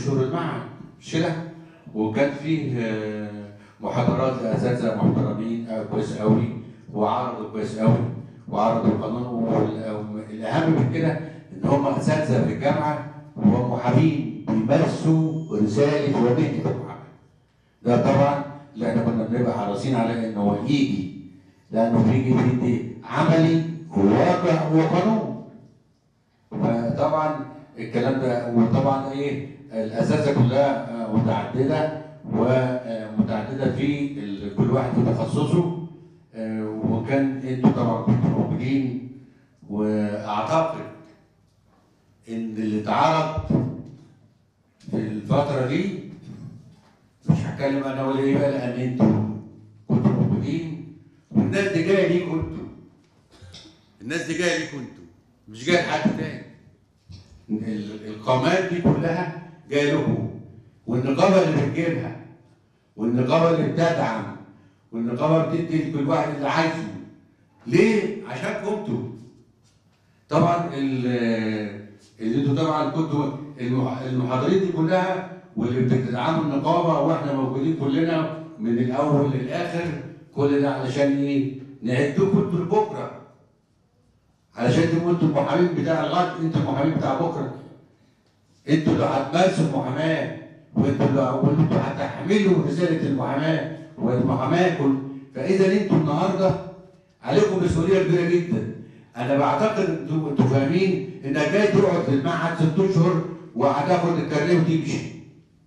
اشهر المعهد مش كده؟ وكان فيه آه، محاضرات لاساتذه محترمين آه، كويس قوي وعرضوا كويس قوي وعرضوا القانون والاهم من كده ان هم اساتذه في الجامعه ومحامين بيمارسوا رساله ومهنه المحاماه. ده طبعا اللي احنا كنا بنبقى حريصين على ان هو يجي لانه بيجي بيدي عملي وواقع وقانون. فطبعا الكلام ده وطبعا ايه الاساتذه كلها آه، متعدده ومتعدده في ال- كل واحد في تخصصه آه، وكان انتوا طبعا كنتوا موجودين واعتقد ان اللي اتعرض في الفتره دي مش هتكلم انا ولا ايه بقى لان انتوا كنتوا موجودين والناس دي جايه ليكوا انتوا الناس دي جايه ليكوا انتوا مش جايه لحد تاني ال- القامات دي كلها جايه لكم والنقابه اللي بتجيبها والنقابه اللي بتدعم والنقابه بتدي لكل واحد اللي عايزه ليه؟ عشانكم انتوا طبعا ال- اللي انتوا طبعا كنتوا المح- المحاضرين دي كلها واللي بتدعموا النقابه واحنا موجودين كلنا من الاول للاخر كل ده علشان ايه؟ نعدكم انتوا لبكره علشان تبقوا انتوا المحامين بتاع الغد انتوا المحامين بتاع بكره انتوا اللي هتمارسوا المحاماه وانتوا اللي وانتوا هتحملوا رساله المحاماه والمحاماه كل فاذا انتوا النهارده عليكم مسؤوليه كبيره جدا انا بعتقد انتوا انتوا فاهمين انك جاي تقعد في المعهد ست اشهر وهتاخد الكارنيه وتمشي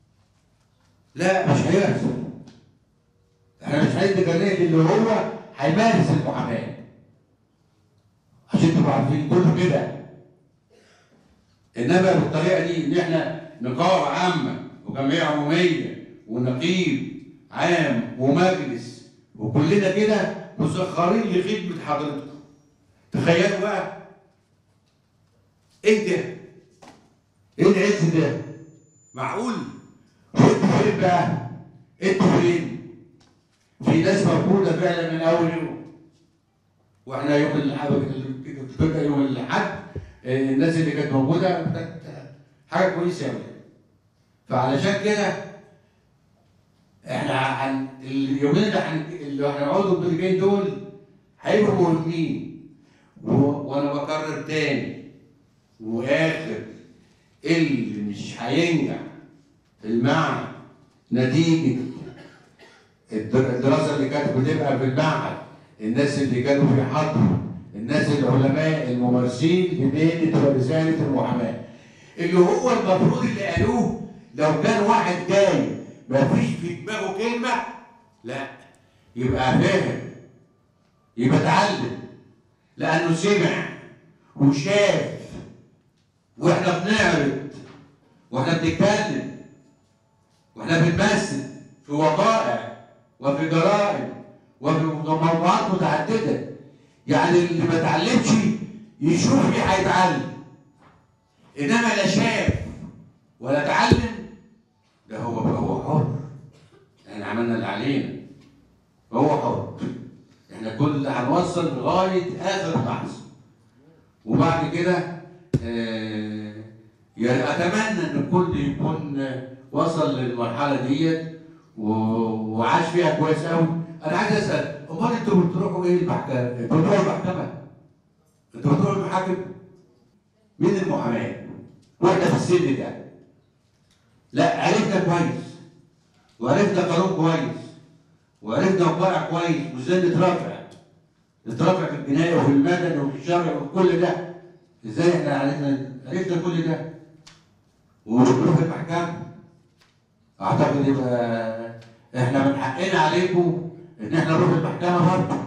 لا مش هيحصل احنا مش هندي كارنيه اللي هو هيمارس المحاماه عشان تبقوا عارفين كله كده انما بالطريقه دي ان احنا نقابه عامه وجمعيه عموميه ونقيب عام ومجلس وكلنا كده مسخرين لخدمه حضرتكم تخيلوا بقى ايه ده؟ ايه العز ده؟ معقول؟ وانتوا فين بقى؟ انتوا فين؟ في ناس موجوده فعلا من اول يوم واحنا يوم الاحد بتبقى يوم الاحد آه، الناس اللي كانت موجوده كانت حاجه كويسه قوي فعلشان كده احنا عن اليومين اللي هن- اللي هنقعدوا بالجايين دول هيبقوا مهمين و- وانا بكرر تاني واخر اللي مش هينجح في المعهد نتيجه الدر- الدراسه اللي كانت بتبقى في المعهد الناس اللي كانوا بيحضروا الناس العلماء الممارسين لمهنه ورساله المحاماه اللي هو المفروض اللي قالوه لو كان واحد جاي ما فيش في دماغه كلمه لا يبقى فاهم يبقى اتعلم لانه سمع وشاف واحنا بنعرض واحنا بنتكلم واحنا بنمثل في وقائع وفي جرائم وفي موضوعات متعدده يعني اللي ما اتعلمش يشوف ايه هيتعلم انما لا شاف ولا اتعلم ده هو هو حر احنا عملنا اللي علينا هو حر احنا كل هنوصل لغايه اخر لحظه وبعد كده آه، يعني اتمنى ان الكل يكون آه، وصل للمرحله ديت و- وعاش فيها كويس قوي انا عايز اسال امال انتوا بتروحوا ايه المحكمه؟ انتوا بتروحوا المحكمه؟ انتوا بتروحوا المحاكم؟ مين المحاماه؟ واحنا في السن ده لا عرفنا كويس وعرفنا قانون كويس وعرفنا وقائع كويس وازاي نترافع نترافع في الجنايه وفي المدني وفي الشرع وفي كل ده ازاي احنا عرفنا عرفنا كل ده ونروح المحكمه اعتقد يبقى احنا من حقنا عليكم ان احنا نروح المحكمه برضه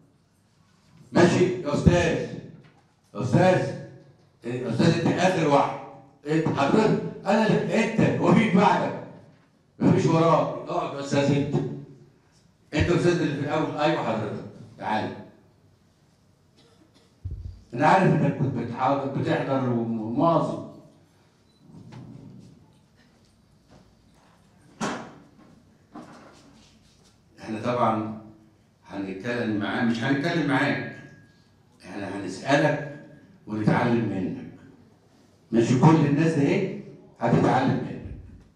ماشي يا استاذ يا استاذ يا استاذ انت اخر واحد انت حضرتك انا اللي انت ومين بعدك مفيش وراك اقعد يا استاذ انت انت الاستاذ اللي في الاول ايوه حضرتك تعالى انا عارف انك كنت بتحاول بتحضر ومواظب احنا طبعا هنتكلم معاه مش هنتكلم معاك احنا هنسألك ونتعلم منك ماشي كل الناس اهي هتتعلم منك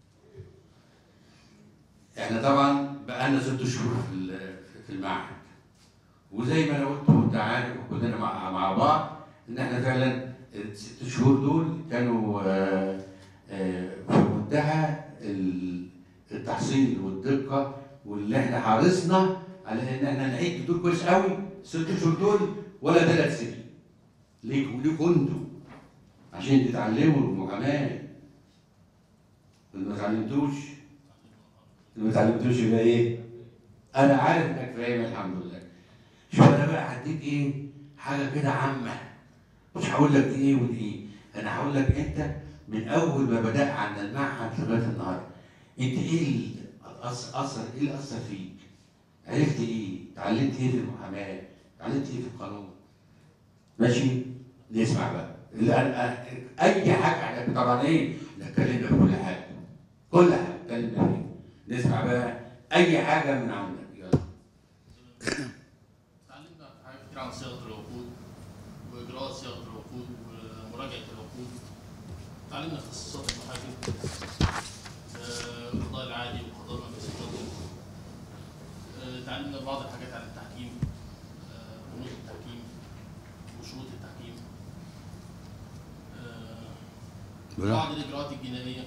احنا طبعا بقالنا ست شهور في ال- في المعهد وزي ما انا قلت وانت عارف وكلنا مع مع بعض ان احنا فعلا الست شهور دول كانوا آه، آه، في منتهى ال- التحصيل والدقه واللي احنا حرصنا على ان احنا نعيد دول كويس قوي الست شهور دول ولا ثلاث سنين ليكوا ليكوا انتوا عشان تتعلموا المحاماه اللي ما اتعلمتوش اللي ما اتعلمتوش يبقى ايه؟ انا عارف انك فاهم الحمد لله شوف انا بقى هديك ايه؟ حاجه كده عامه مش هقول لك ايه وايه انا هقول لك انت من اول ما بدا عند المعهد لغايه النهارده انت ايه اللي أث- اثر ايه اللي اثر فيك؟ عرفت ايه؟ اتعلمت ايه في المحاماه؟ اتعلمت ايه في القانون؟ ماشي؟ نسمع بقى اللي أنا اي حاجه احنا طبعا ايه؟ احنا اتكلمنا في كل حاجه كل حاجه اتكلمنا فيها نسمع بقى اي حاجه من عندك يلا تعلمنا حاجات كتير عن صياغة العقود وإجراءات صياغة العقود ومراجعة العقود تعلمنا تخصصات المحاكم آه، القضاء العادي والقضاء المركزي القضائي آه، تعلمنا بعض الحاجات عن التحكيم آه، بنود التحكيم وشروط التحكيم آه، بعض الإجراءات الجنائية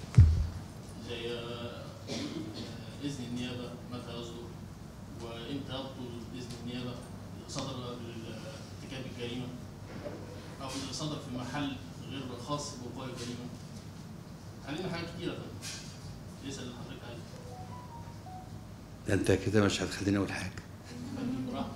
زي آه، آه، إذن النيابة متى يصدر وامتى يبطل باذن النيابه اذا صدر ارتكاب الجريمه او اذا صدر في محل غير خاص بوقوع الجريمه علينا حاجات كتيره فندم اسال اللي حضرتك عايزه ده انت كده مش هتخليني اقول حاجه فندم براحتك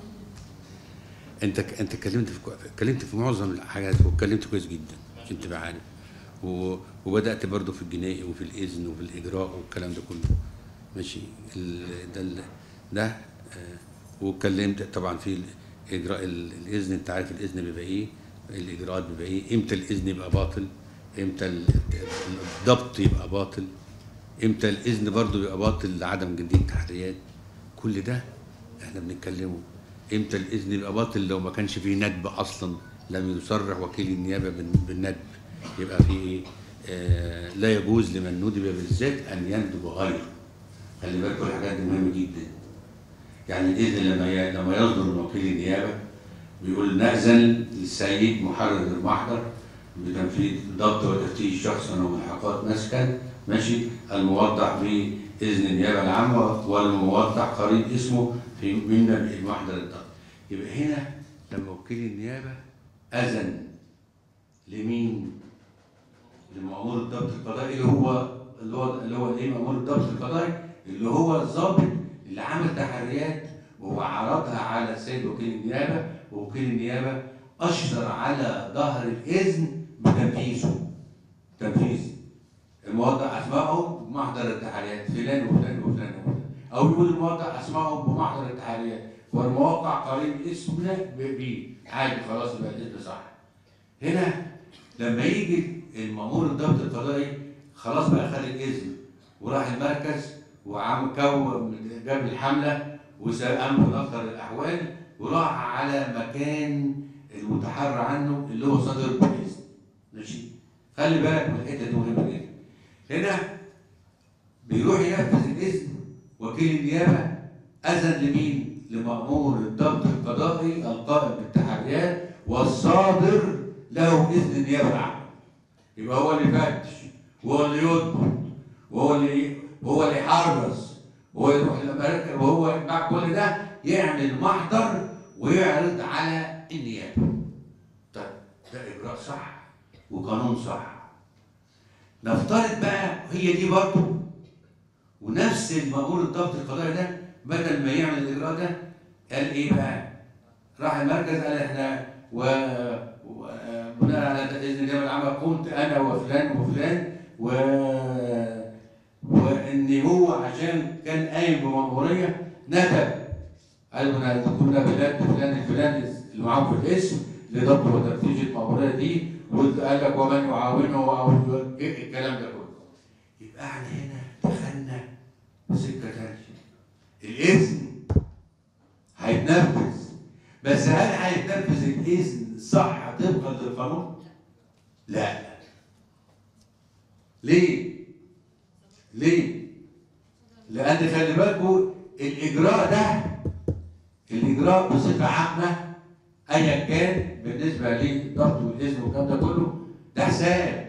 انت انت اتكلمت في اتكلمت في معظم الحاجات واتكلمت كويس جدا عشان تبقى عارف و... وبدات برضو في الجنائي وفي الاذن وفي الاجراء والكلام ده كله ماشي ال... ده ال... ده آه، واتكلمت طبعا في اجراء ال- الاذن انت عارف الاذن بيبقى ايه الاجراءات بيبقى ايه امتى الاذن يبقى باطل امتى ال- الضبط يبقى باطل امتى الاذن برضو يبقى باطل لعدم جديه التحريات كل ده احنا بنتكلمه امتى الاذن يبقى باطل لو ما كانش فيه ندب اصلا لم يصرح وكيل النيابه بال- بالندب يبقى في ايه آه لا يجوز لمن ندب بالذات ان يندب غيره خلي بالك كل الحاجات دي مهمه جدا يعني الاذن لما ي- لما يصدر من وكيل النيابه بيقول نأذن للسيد محرر المحضر بتنفيذ ضبط وتفتيش شخص او ملحقات مسكن ماشي الموضح بإذن النيابة العامة والموضح قريب اسمه في من محضر الضبط يبقى هنا لما وكيل النيابة أذن لمين؟ لمأمور الضبط القضائي اللي هو اللي هو اللي هو ايه مأمور الضبط القضائي اللي هو الضابط اللي عمل تحريات وهو عرضها على السيد وكيل النيابة ووكيل النيابة أشر على ظهر الإذن بتنفيذه تنفيذ الموضع أسمائه بمحضر التحريات فلان وفلان وفلان وفلان أو يقول الموضع أسمائه بمحضر التحريات والموقع قريب اسمنا بيه عادي خلاص يبقى الاسم صح هنا لما يجي المأمور الضبط القضائي خلاص بقى خد الإذن وراح المركز وعم كون جاب الحملة وقام بأخطر الأحوال وراح على مكان المتحرى عنه اللي هو صدر البوليس ماشي خلي بالك من الحتة دي مهمة جدا هنا بيروح ينفذ الإذن وكيل النيابة أذن لمين؟ لمأمور الضبط القضائي القائم بالتحريات والصادر له إذن النيابة العامة يبقى هو اللي يفتش وهو اللي يضبط وهو اللي وهو اللي يحرص وهو يروح المراكز وهو مع كل ده يعمل محضر ويعرض على النيابه. طيب ده اجراء صح وقانون صح. نفترض بقى هي دي برضه ونفس المأمور الضبط القضائي ده بدل ما يعمل الاجراء ده قال ايه بقى؟ راح المركز قال احنا و... وبناء على اذن النيابه العامه قمت انا وفلان وفلان و وان هو عشان كان قايم بمأموريه ندب قالوا انا كنا بلاد فلان الفلاني اللي معاهم في الاسم لضبط وتفتيش المأموريه دي وقال لك ومن يعاونه او الكلام ده كله يبقى احنا هنا دخلنا في سكه ثانيه الاذن هيتنفذ بس هل هيتنفذ الاذن صح طبقا للقانون؟ لا ليه؟ ليه؟ لان خلي بالكم الاجراء ده الاجراء بصفه عامه ايا كان بالنسبه للضبط والاذن والكلام ده كله ده حساب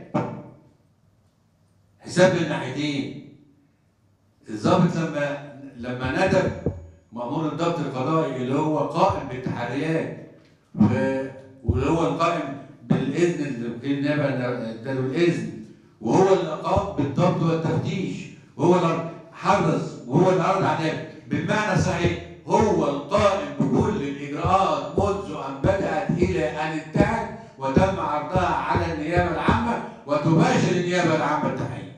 حساب من ناحيتين الضابط لما لما ندب مأمور الضبط القضائي اللي هو قائم بالتحريات و- واللي هو القائم بالاذن اللي في النيابه اداله الاذن وهو اللي قام بالضبط والتفتيش وهو اللي حرص وهو اللي عرض عليه بالمعنى الصحيح هو القائم بكل الاجراءات منذ ان بدات الى ان انتهت وتم عرضها على النيابه العامه وتباشر النيابه العامه التحقيق.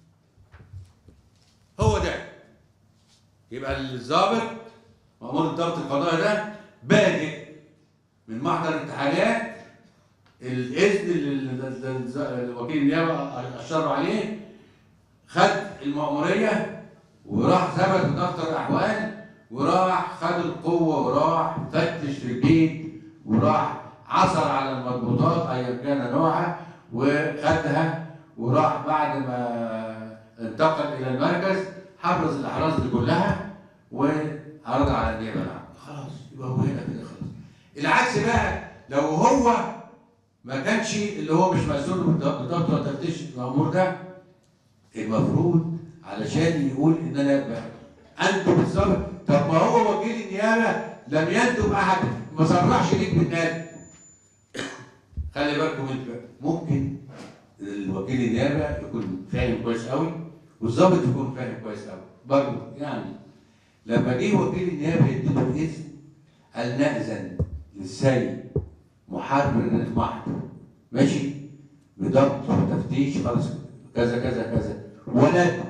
هو ده يبقى الضابط مأمور الضبط القضائي ده بادئ من محضر التحريات الاذن اللي اللي وكيل النيابه اشار عليه خد المأموريه وراح ثبت في دفتر الاحوال وراح خد القوه وراح فتش في البيت وراح عثر على المضبوطات ايا كان نوعها وخدها وراح بعد ما انتقل الى المركز حرز الاحراز دي كلها وعرض على النيابه العامه خلاص يبقى هو هنا كده خلاص العكس بقى لو هو ما كانش اللي هو مش مسؤول بالضبط والتفتيش المأمور ده المفروض علشان يقول ان انا بقى انتم بالظبط طب ما هو وكيل النيابه لم يندب احد ما صرحش ليك بالنادي خلي بالكم انت بقى. ممكن الوكيل النيابه يكون فاهم كويس قوي والظابط يكون فاهم كويس قوي برضه يعني لما جه وكيل النيابه يديله الاذن قال نأذن للسيد محرر المحضر ماشي بضبط وتفتيش خلاص كذا كذا كذا وندب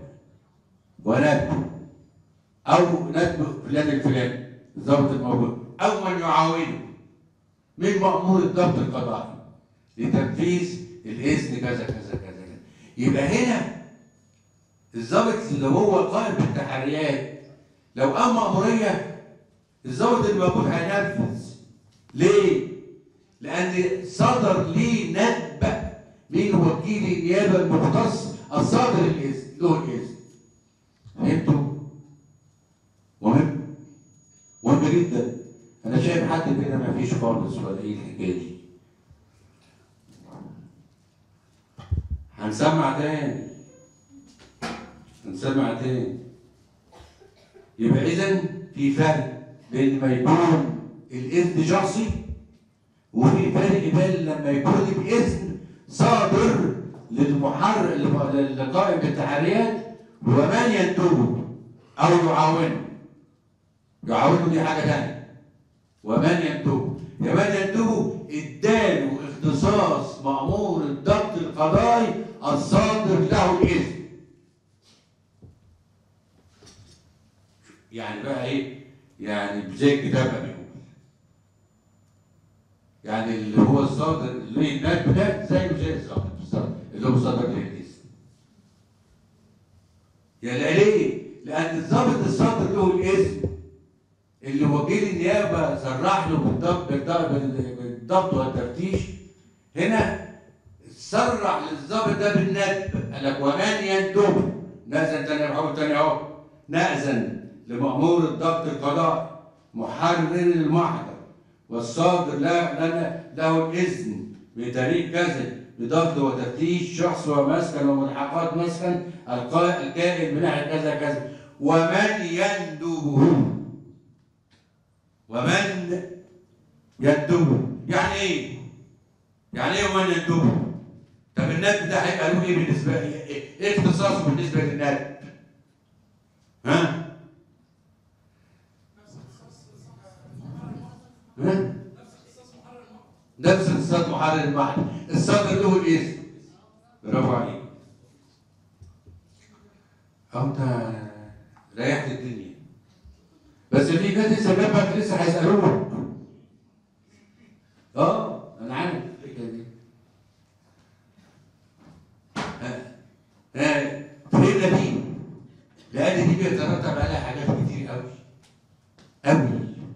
وندب او ندب فلان الفلاني الضابط الموجود او من يعاونه من مأمور الضبط القضائي لتنفيذ الاذن كذا كذا كذا كذا يبقى هنا الضابط اللي هو قائم بالتحريات لو قام مأمورية الضابط اللي موجود هينفذ ليه؟ لأن صدر ليه ندبة من وكيل النيابة المختص الصادر الإذن له الإذن فهمتوا؟ مهم مهم جدا أنا شايف حد كده ما فيش خالص ولا إيه الحكاية دي هنسمع تاني هنسمع تاني يبقى إذا في فرق بين ما يكون الإذن شخصي وفي فرق بين لما يكون الإذن صادر للمحرر للقائم بالتحريات ومن ينتجه أو يعاونه يعاونه دي حاجة تانية ومن ينتجه كمان ينتجه اداله اختصاص مأمور الضبط القضائي الصادر له الإذن يعني بقى ايه يعني زي الكتاب ما بيقول يعني اللي هو الصادر اللي الناس ده زيه زي الصادر بالظبط اللي هو صادر للاسم يعني ليه؟ لأن الضابط الصادر له الاسم اللي وكيل النيابة صرح له بالضبط بالضبط بالضبط والتفتيش هنا صرح للضابط ده بالندب قال لك ومن يندب نأذن تاني بحاول تاني اهو نأذن لمأمور الضبط القضائي محرر المحضر والصادر له لنا له الإذن بتاريخ كذا بضبط وتفتيش شخص ومسكن وملحقات مسكن القا- الكائن من ناحية كذا كذا ومن يندبه ومن يندبه يعني ايه؟ يعني ايه ومن يندبه؟ طب الندب ده هيبقى له ايه بالنسبه لي؟ ايه إيه اختصاصه بالنسبه للندب؟ ها؟ ها؟ نفس اختصاص محرر المحل الصدر له الاذن برافو عليك أو انت ريحت الدنيا بس في ناس لسه جنبك لسه هيسالوك اه انا عارف الفكره دي ها ها فهمنا دي لان دي بيترتب عليها حاجات كتير قوي قوي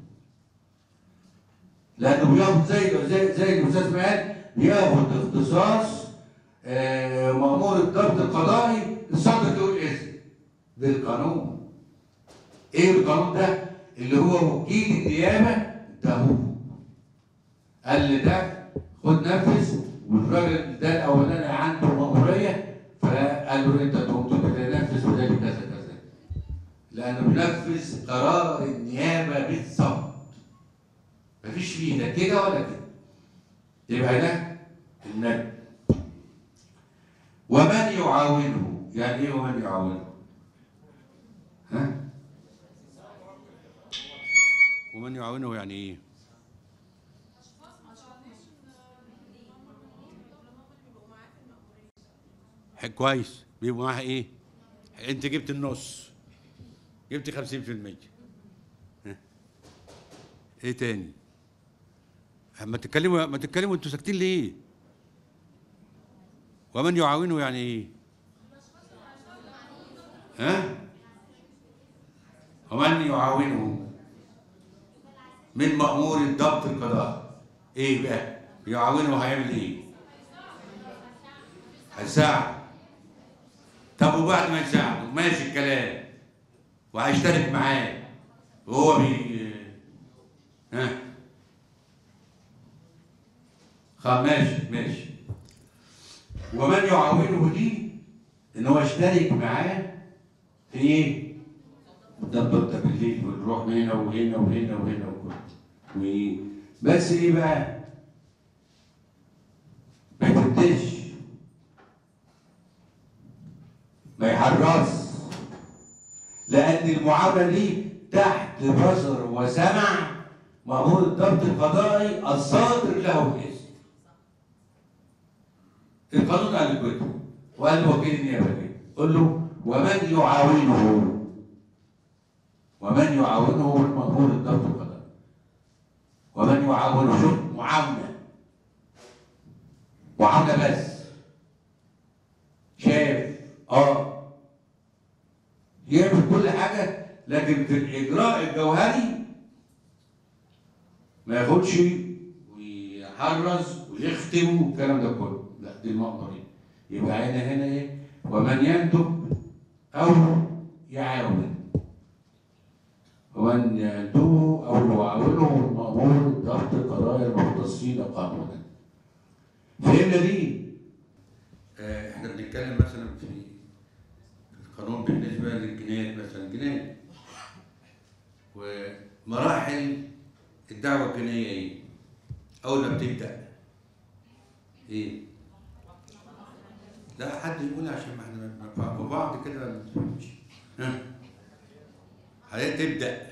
لانه بياخد زي زي زي الاستاذ ما قال بياخد اختصاص آه، مأمور الضبط القضائي الصدر له الاذن بالقانون ايه القانون ده اللي هو وكيل النيابه ده هو قال لي ده خد نفذ والراجل ده الاولاني عنده مأموريه فقال له انت تقوم تنفذ وده كذا كذا لانه بينفذ قرار النيابه بالظبط مفيش فيه لا كده ولا كده يبقى ده النبي ومن يعاونه يعني ايه ومن يعاونه ها ومن يعاونه يعني ايه؟ ح- كويس بيبقوا معاها ايه؟ انت جبت النص جبت 50% ها. ايه تاني؟ ما تتكلموا ما تتكلموا انتوا ساكتين ليه؟ ومن يعاونه يعني ايه؟ ها؟ ومن يعاونه من مأمور الضبط القضائي ايه بقى يعاونه هيعمل ايه هيساعد طب وبعد ما يساعده ماشي الكلام وهيشترك معاه وهو بي ها خلاص ماشي ماشي ومن يعاونه دي ان هو يشترك معاه في ايه ضبط بالليل ونروح من هنا وهنا وهنا وهنا وكله وايه بس ايه بقى ما يفتش ما يحرص لان المعامله دي تحت بصر وسمع مأمور الضبط القضائي الصادر له الاسم القانون قال كده وقال وكيل النيابه كده قل له ومن يعاونه ومن يعاونه من مأمور الضبط القضائي ومن يعاونه شوف معاونة معاونة بس شاف اه يعمل كل حاجة لكن في الإجراء الجوهري ما ياخدش ويحرز ويختم والكلام ده كله لا دي المأمورين يبقى هنا هنا ايه ومن يندب أو يعاون ومن يندوه أو يعاونه المأمور ضبط قضايا المختصين قانونا. فهمنا دي؟ آه، احنا بنتكلم مثلا في القانون بالنسبه للجنايات مثلا جنايه ومراحل الدعوه الجنائيه ايه؟ اول ما بتبدا ايه؟ لا حد يقول عشان ما احنا مع بعض كده ما نفهمش. ها حضرتك تبدا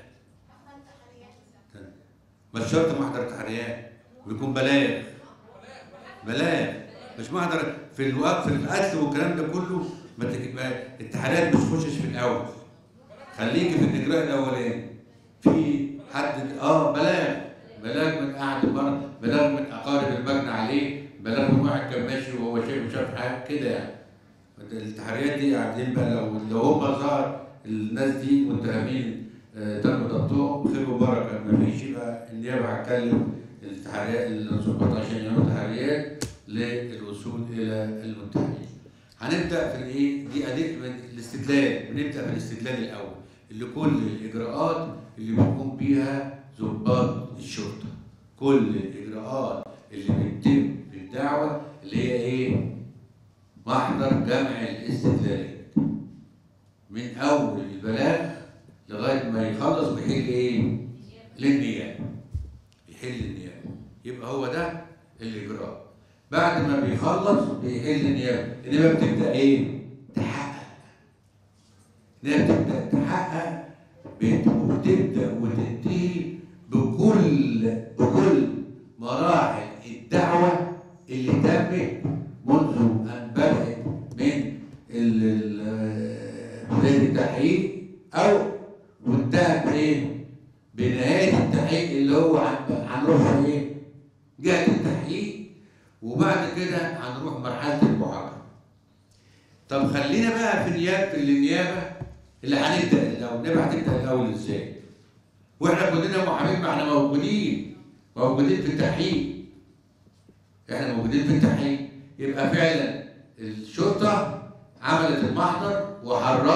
مش شرط محضر تحريات ويكون بلاغ بلاغ مش محضر في الوقت في القتل والكلام ده كله ما تك- ما- التحريات مش تخشش في الاول خليكي في الاجراء الاولاني في حد اه بلاغ بلاغ من قاعد المرض بلاغ من اقارب المجني عليه بلاغ من واحد كان ماشي وهو شايف شاف حاجه كده يعني التحريات دي قاعدين بقى لو لو هم ظهر الناس دي متهمين آه، تم ضبطهم خير وبركه ما فيش يبقى النيابه هتكلم التحريات الضباط عشان يعملوا تحريات للوصول الى المتهمين. هنبدا في الايه؟ دي اديك من الاستدلال بنبدا في الاستدلال الاول اللي كل الاجراءات اللي بيقوم بيها ضباط الشرطه. كل الاجراءات اللي بتتم في الدعوه اللي هي ايه؟ محضر جمع الاستدلالات. من اول البلاغ لغايه ما يخلص بيحل ايه؟ للنيابه. يحل النيابه. يبقى هو ده الاجراء. بعد ما بيخلص بيحل النيابه، النيابه بتبدا ايه؟ تحقق. النيابه بتبدا تحقق بت- وبتبدا وتنتهي بكل بكل مراحل الدعوه اللي تمت منذ ان بدات من ال- ال- بدايه التحقيق او وانتهت بايه؟ بنهايه التحقيق اللي هو هن- هنروح في ايه؟ جهه التحقيق وبعد كده هنروح مرحله المحاكمه. طب خلينا بقى في نيابه النيابه اللي هنبدا الاول، النيابه هتبدا الاول ازاي؟ واحنا كلنا محامين ما احنا موجودين موجودين في التحقيق. احنا موجودين في التحقيق يبقى فعلا الشرطه عملت المحضر وحرصت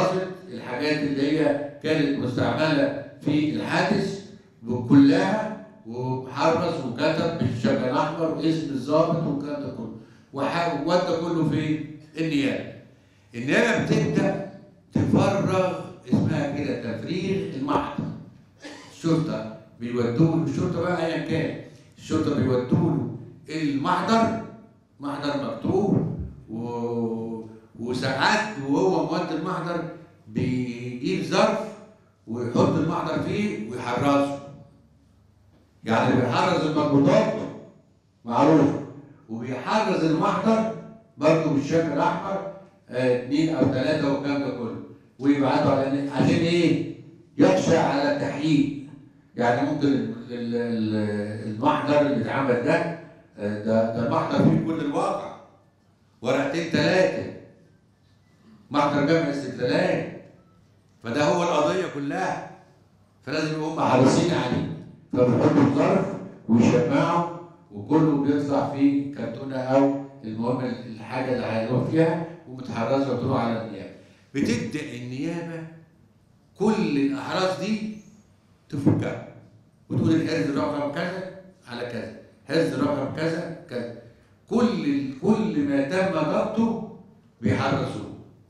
الحاجات اللي هي كانت مستعمله في الحادث كلها وحرص وكتب بالشجر الاحمر واسم الضابط والكلام ده كله وح- وودى كله في النيابه. النيابه بتبدا تفرغ اسمها كده تفريغ المحضر. الشرطه بيودوه الشرطه بقى ايا كان الشرطه بيودوه المحضر محضر مكتوب و... وساعات وهو مودي المحضر بيجيب ظرف ويحط المحضر فيه ويحرزه يعني بيحرز المجهودات معروف وبيحرز المحضر برضه بالشكل الاحمر آه، اثنين او ثلاثه والكلام ده كله ويبعتوا على عشان ايه؟ يخشى على التحقيق يعني ممكن ال- ال- ال- المحضر اللي اتعمل ده آه، ده ده محضر فيه كل الواقع ورقتين ثلاثه محضر جمع استدلالات فده هو القضيه كلها فلازم يبقوا هم حريصين عليه فبيحطوا الظرف ويشمعوا وكله بيطلع فيه كرتونه او المهم الحاجه اللي هيروح فيها ومتحرزه وتروح على النيابه. بتبدا النيابه كل الاحراز دي تفكها وتقول الحرز رقم كذا على كذا، حرز رقم كذا كذا. كل كل ما تم ضبطه بيحرزوه.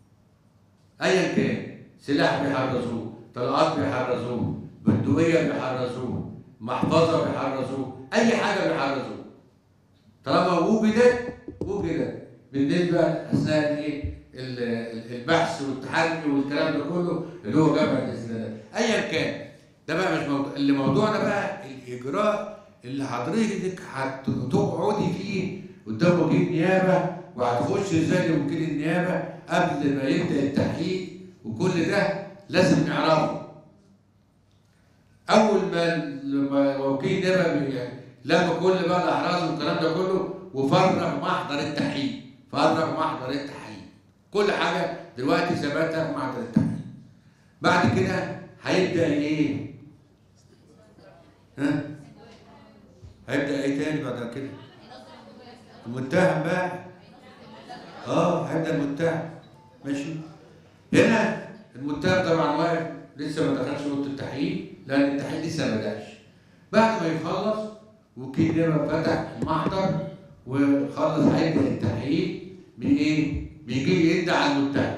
ايا كان سلاح بيحرزوه، طلقات بيحرزوه، بندقيه بيحرزوه، محفظه بيحرزوه، اي حاجه بيحرزوه. طالما وجدت وجدت بالنسبه اثناء الايه؟ ال- ال- البحث والتحري والكلام ده كله اللي هو جمع الاستندات ايا كان ده بقى مش موضوع اللي موضوعنا بقى الاجراء اللي حضرتك هتقعدي فيه قدام وكيل نيابه وهتخش ازاي لوكيل النيابه قبل ما يبدا التحقيق وكل ده لازم نعرفه اول ما لما وكيل نيابه بي- لما كل بقى الاحراز والكلام ده كله وفرغ محضر التحقيق فرغ محضر التحقيق كل حاجه دلوقتي ثبتها في محضر التحقيق بعد كده هيبدا ايه؟ ها؟ هيبدا ايه تاني بعد كده؟ المتهم بقى اه هيبدا المتهم ماشي هنا المتهم طبعا واقف لسه ما دخلش اوضه التحقيق لان التحقيق لسه ما بداش بعد ما يخلص وكيل نيابه فتح المحضر وخلص هيبدا التحقيق من ايه؟ بيجي يدعي على المتهم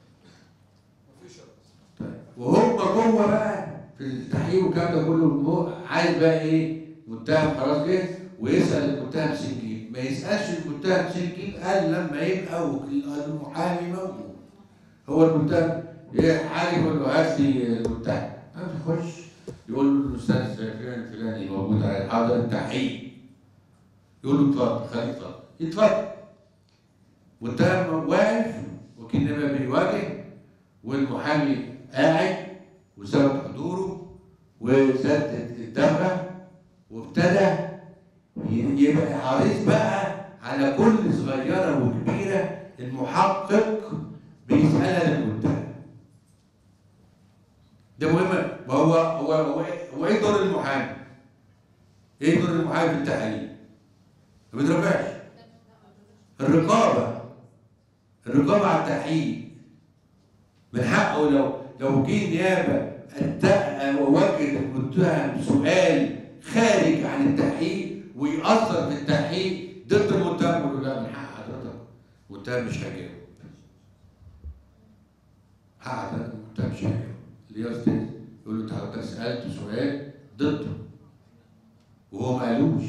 طيب وهم جوه بقى في التحقيق والكلام ده كله هو عايز بقى ايه؟ متهم خلاص جه ويسال المتهم سنجين ما يسالش المتهم سنجين قال لما يبقى وكيل- المحامي موجود هو المتهم حاجه يقول له هات لي المتهم يخش يقول له الاستاذ فلان الفلاني موجود على حاضر التحقيق يقول له اتفضل خليه اتفضل يتفضل والمتهم واقف وكيل نيابه بيواجه والمحامي قاعد وثبت حضوره وسدد الدفع وابتدى ي- يبقى حريص بقى على كل صغيره وكبيره المحقق بيسالها للمتهم ده مهم ما هو هو هو إيه- هو ايه دور المحامي؟ ايه دور المحامي في التحقيق؟ ما بيترفعش الرقابه الرقابه على التحقيق من حقه لو لو جه نيابه أدى- ووجد المتهم سؤال خارج عن التحقيق ويأثر في التحقيق ضد المتهم يقول له لا من حق حضرتك المتهم مش هيجاوب حق حضرتك المتهم مش هيجاوب ليه يا استاذ؟ يقول له انت حضرتك سألت سؤال ضده وهو ما قالوش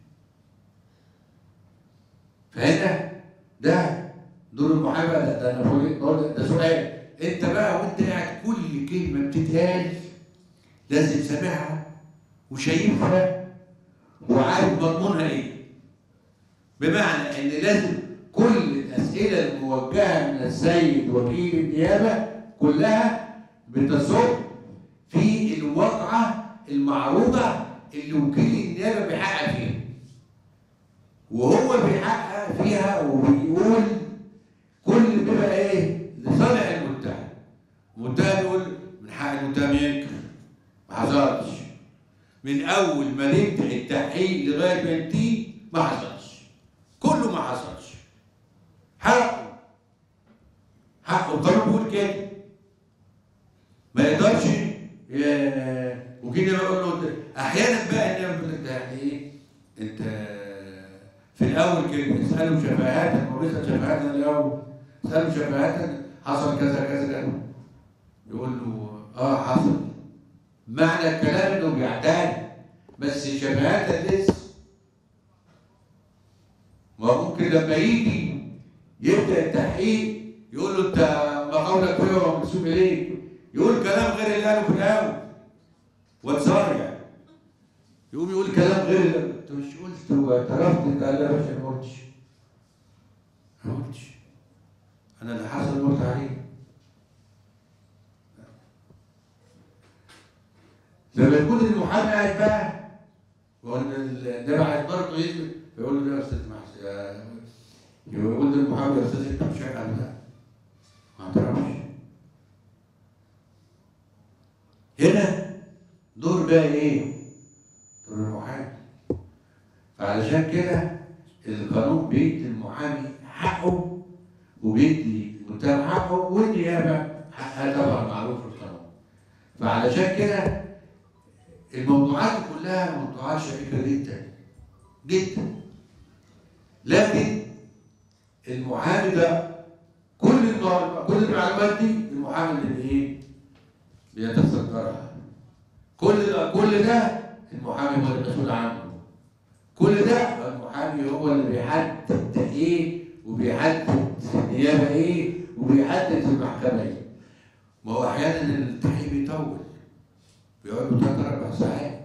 فهنا ده دور المحامي ده, ده انا بقول إيه؟ بقول ده سؤال انت بقى وانت قاعد كل كلمه بتتقال لازم سامعها وشايفها وعارف مضمونها ايه بمعنى ان لازم كل الاسئله الموجهه من السيد وكيل النيابه كلها بتصب في الواقعه المعروضه اللي وكيل النيابه بيحقق فيها وهو بيحقق فيها وبيقول كل بيبقى ايه لصالح المتهم المتهم يقول من حق المتهم ينكر ما حصلش من اول ما نبدا التحقيق لغايه ما ينتهي ما حصلش كله ما حصلش حقه حقه القانون بيقول كده احيانا بقى الناس بيقول لك ده يعني ايه انت في الاول كده اسالوا شفاهات ما بيسال شفاهات الاول اسالوا شفاهات حصل كذا كذا كذا يقول له اه حصل معنى الكلام انه بيعتاد بس الشفاهات لسه ما هو ممكن لما يجي يبدا التحقيق يقول له انت ما قولك فيه ومنسوب اليك يقول كلام غير اللي قاله في الاول واتسرع يقوم يقول كلام غير اللي انت مش قلت واعترفت انت قال لا يا باشا ما قلتش ما قلتش انا اللي حصل قلت عليه لما يكون المحامي قاعد بقى وان النبي عايز برضه يثبت فيقول له يا استاذ محسن يا- يقول للمحامي يا استاذ انت مش عارف قال لا ما اعترفش هنا دور بقى ايه؟ دور المحامي فعلشان كده القانون بيدي المحامي حقه وبيدي المتهم حقه والنيابه حقها طبعا معروف في القانون فعلشان كده الموضوعات كلها موضوعات شائكه جدا جدا لكن المحامي ده كل المع- كل المعلومات دي المحامي اللي ايه بيتصدرها كل ده كل ده المحامي هو المسؤول عنه كل ده المحامي هو اللي بيحدد ده ايه وبيحدد النيابه ايه وبيحدد المحكمه ايه ما هو احيانا التحقيق بيطول بيقعد له ثلاث اربع ساعات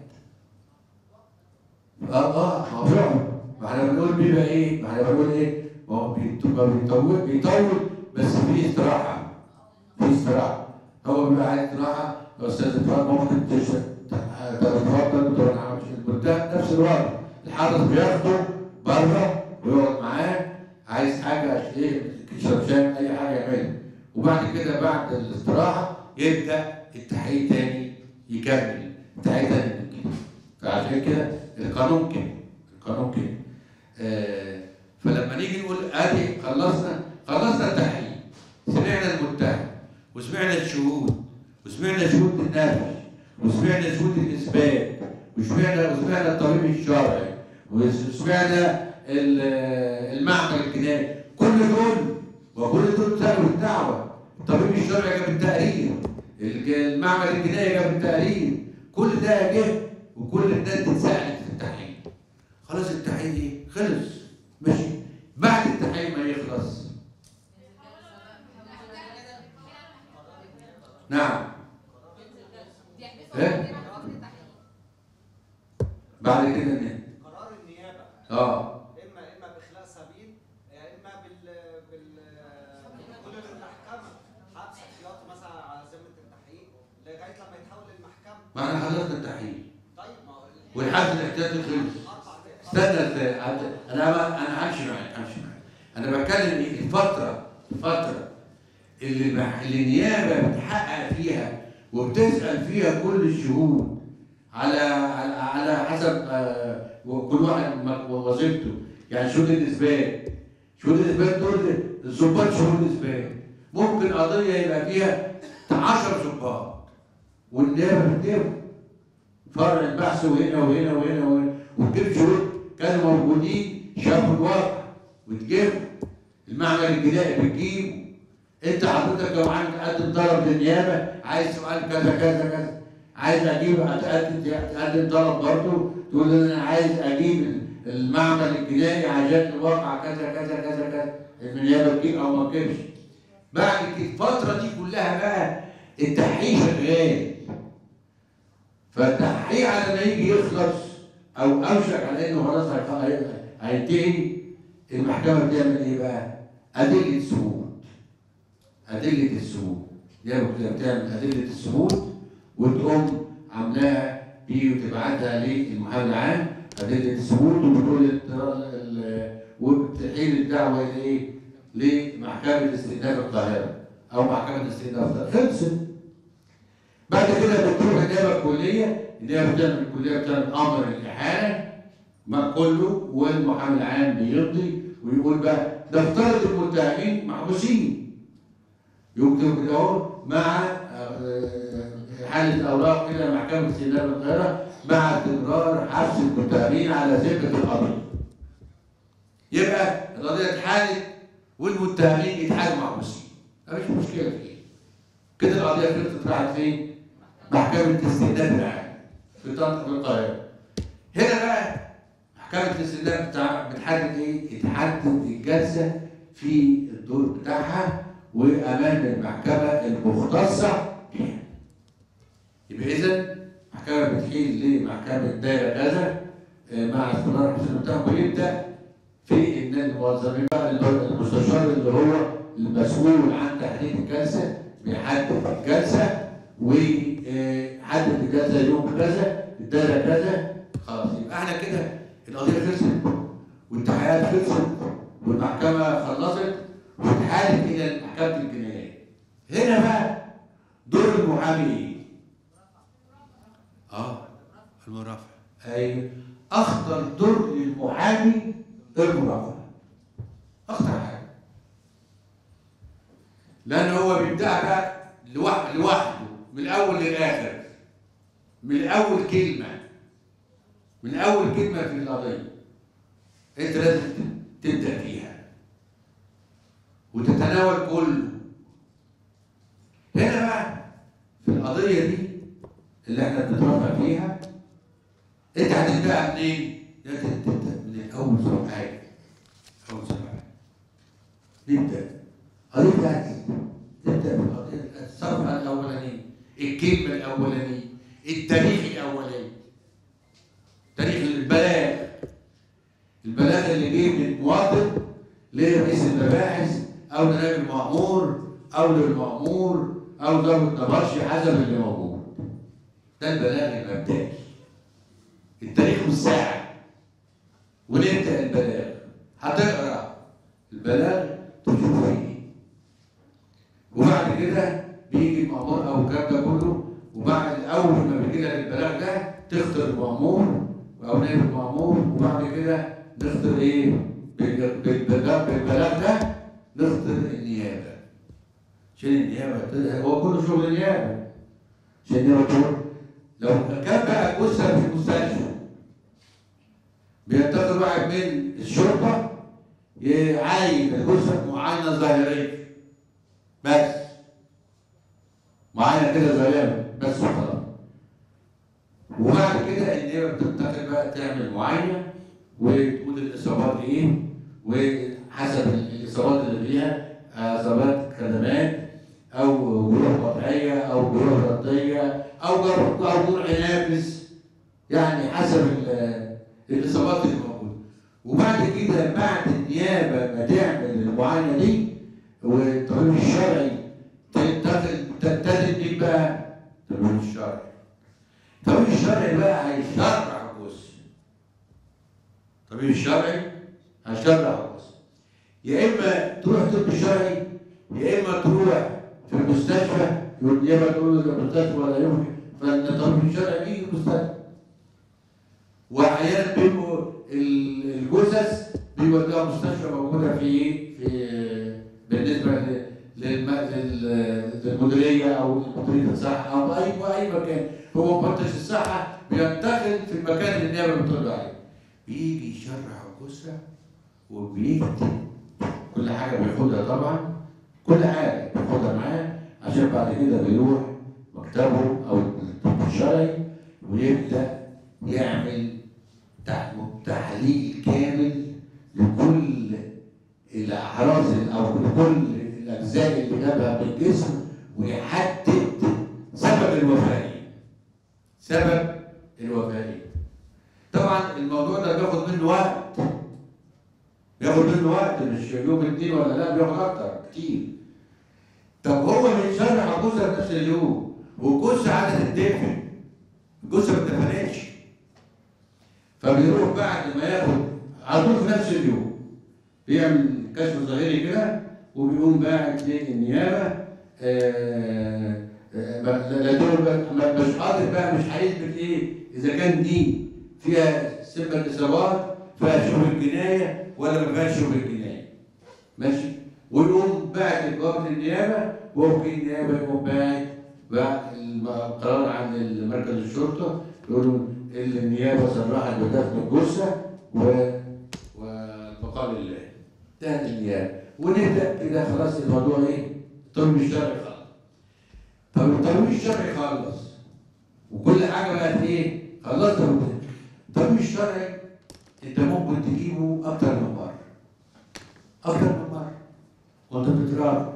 اه اه ما هو بيقعد ما احنا بنقول بيبقى ايه؟ ما احنا بنقول ايه؟ ما هو بيط- ما بيطول بيطول بس في استراحه في استراحه هو بيبقى عايز استراحه يا استاذ اتفضل ممكن تشرب تتفضل وتروح مش المتهم نفس الوضع الحارس بياخده بره ويقعد معاه عايز حاجه عشان ايه يشرب شاي اي حاجه يعملها وبعد كده بعد الاستراحه يبدا التحقيق تاني يكمل التحقيق تاني من كده فعشان كده القانون كده القانون كده آه فلما نيجي نقول ادي خلصنا خلصنا التحقيق سمعنا المتهم وسمعنا الشهود وسمعنا شهود النفي وسمعنا شهود الاثبات وسمعنا وسمعنا الطبيب الشرعي وسمعنا ال- المعمل الجنائي كل دول وكل دول سالوا الدعوه الطبيب الشرعي جاب التقرير الج- المعمل الجنائي جاب التقرير كل ده جه وكل الناس اتسالت في التحقيق خلاص التحقيق ايه؟ خلص ماشي بعد التحقيق ما يخلص نعم ايه بعد كده إيه؟ قرار النيابه اه اما اما باخلاء سبيل يا اما بال بال بدخول المحكمه حبس احتياطي مثلا على ذمه التحقيق لغايه لما يتحول للمحكمه ما احنا خلصنا التحقيق طيب ما هو والحبس الاحتياطي خلص اربع دقائق. استنى استنى. انا انا همشي معاك همشي معاك انا بتكلم ايه الفتره الفتره اللي بح... اللي النيابه بتحقق فيها وبتسال فيها كل الشهود على على, على حسب آه وكل واحد م- وظيفته يعني شهود الاثبات شهود الاثبات دول ضباط شهود الاثبات ممكن قضيه يبقى فيها 10 ضباط والنيابه بتجيبهم فرع البحث وهنا وهنا وهنا وهنا وتجيب شهود كانوا موجودين شافوا الواقع وتجيب المعمل الجنائي بتجيبه انت حضرتك لو عندك تقدم طلب للنيابه عايز سؤال كذا كذا كذا عايز اجيب هتقدم تقدم طلب برضه تقول ان انا عايز اجيب المعمل الجنائي عشان الواقع كذا كذا كذا كذا النيابه تجيب او ما تجيبش بعد كده الفتره دي كلها بقى التحقيق شغال فالتحقيق على ما يجي يخلص او اوشك على انه خلاص هيخ- هي- هينتهي المحكمه بتعمل ايه بقى؟ ادله الثبوت ادله الثبوت يعني كده بتعمل ادله الثبوت وتقوم عاملاها دي وتبعتها للمحامي العام ادله الثبوت وبتقول ال- ال- وبتحيل الدعوه الى ايه؟ لمحكمه استئناف القاهره او محكمه استئناف القاهره خلصت بعد كده بتروح النيابه الكليه النيابه بتعمل الكليه بتعمل امر الاحاله ما كله والمحامي العام بيمضي ويقول بقى نفترض المتهمين محبوسين يكتب كده اهو مع آه، حاله الاوراق الى محكمه استئناف القاهره مع تكرار حبس المتهمين على ذمه القضيه. يبقى القضيه اتحالت والمتهمين يتحالوا محبوسين. مفيش مشكله فيه. كده القضيه خلصت راحت فين؟ محكمه الاستئناف العام في طنطا في القاهره. هنا بقى محكمة الاستئناف بتاع بتحدد ايه؟ تحدد الجلسة في الدور بتاعها وأمام المحكمة المختصة بها. يبقى إذا محكمة بتحيل لمحكمة دايرة كذا آه، مع استمرار الحسين بتاعهم ويبدأ في إن الموظفين بقى المستشار اللي هو المسؤول عن تحديد الجلسة بيحدد الجلسة ويحدد الجلسة يوم كذا الدايرة كذا خلاص يبقى احنا كده القضيه خلصت والتحقيقات خلصت والمحكمه خلصت واتحالت الى محكمه الجنايات. هنا بقى دور المحامي ايه؟ اه المرافع ايوه اخطر دور للمحامي المرافعه. اخطر حاجه. لان هو بيبدأ بقى لوح- لوحده من الاول للاخر. من اول كلمه من اول كلمه في القضيه انت لازم تبدا فيها وتتناول كله هنا بقى في القضيه دي اللي احنا بنترافع فيها انت هتبدا منين؟ لازم تبدا من الاول صفحه اول صفحه نبدا قضيه بتاعتي تبدا بالقضيه الصفحه الاولانيه الكلمه الاولانيه التاريخ الاولاني تاريخ البلاغ البلاغ اللي جه من مواطن لرئيس المباحث او لنائب المأمور او للمأمور او ضابط نبطشي حسب اللي موجود ده البلاغ المبدئي التاريخ والساعة ونبدأ البلاغ هتقرا البلاغ تشوف فيه ايه وبعد كده بيجي المأمور او الكلام ده كله وبعد اول ما بيجي لك البلاغ ده تختار المأمور او نائب المأمور وبعد كده نختار ايه؟ بال- بالبلاغ بالبلاغ ده نختار النيابة عشان النيابة تد- هو كله شغل النيابة عشان النيابة تقول لو كان بقى جثة في المستشفى بينتقل واحد من الشرطة يعاين الجثة معاينة ظاهرية بس معاينة كده ظاهرية بس وخلاص وبعد كده النيابه بتنتقل بقى تعمل معاينه وتقول الاصابات ايه وحسب الاصابات اللي فيها اصابات كلمات او جروح قطعيه او جروح رديه او جروح او جرح نافس يعني حسب ال- الاصابات اللي موجوده وبعد كده بعد النيابه ما تعمل المعاينه دي والطبيب الشرعي تنتقل تبتدي تجيب بقى الطبيب الشرعي الطبيب الشرعي بقى هيشرع الجثه الطبيب الشرعي هيشرع الجثه يا اما تروح طب شرعي يا اما تروح في المستشفى يقول يا اما تقول له ده مستشفى ولا يوم فالطبيب الشرعي بيجي المستشفى واحيانا بيبقوا ال- الجثث بيودوها مستشفى موجوده في ايه؟ في بالنسبه ل- للم- لل- للمديريه او مديريه الصحه او اي اي مكان هو مفتش الصحه بينتقل في المكان اللي النيابه بتقول له عليه بيجي يشرح الجثه وبيكتب كل حاجه بياخدها طبعا كل حاجه بياخدها معاه عشان بعد كده بيروح مكتبه او الطب الشرعي ويبدا يعمل تح- تحليل كامل لكل الاحراز او لكل الاجزاء اللي جابها من الجسم ويحدد سبب الوفاه سبب الوفاه طبعا الموضوع ده بياخد منه وقت بياخد منه وقت مش يوم اتنين ولا لا بياخد اكتر كتير طب هو بيشرح الجثه في نفس اليوم والجثه عادة تدفن الجثه ما اتدفنتش فبيروح بعد ما ياخد على طول في نفس اليوم بيعمل كشف ظاهري كده وبيقوم باعت للنيابه آه، آه، ما- لا- لا دول بقى- ما- مش قادر بقى مش هيثبت ايه اذا كان دي فيها سبب الاصابات فيها شبه الجنايه ولا ما فيهاش شبه الجنايه ماشي ويقوم باعت الجواب للنيابه ووكيل النيابه يقوم باعت بعد القرار عن مركز الشرطه يقولوا النيابه صرحت بدفن الجثه و والبقاء لله ده النيابه ونبدا كده خلاص الموضوع ايه؟ الترويج الشرعي خلص طب الترويج الشرعي خلص وكل حاجه بقت ايه؟ خلصت الترويج الشرعي انت ممكن تجيبه اكتر من مره اكتر من مره وانت بتتراجع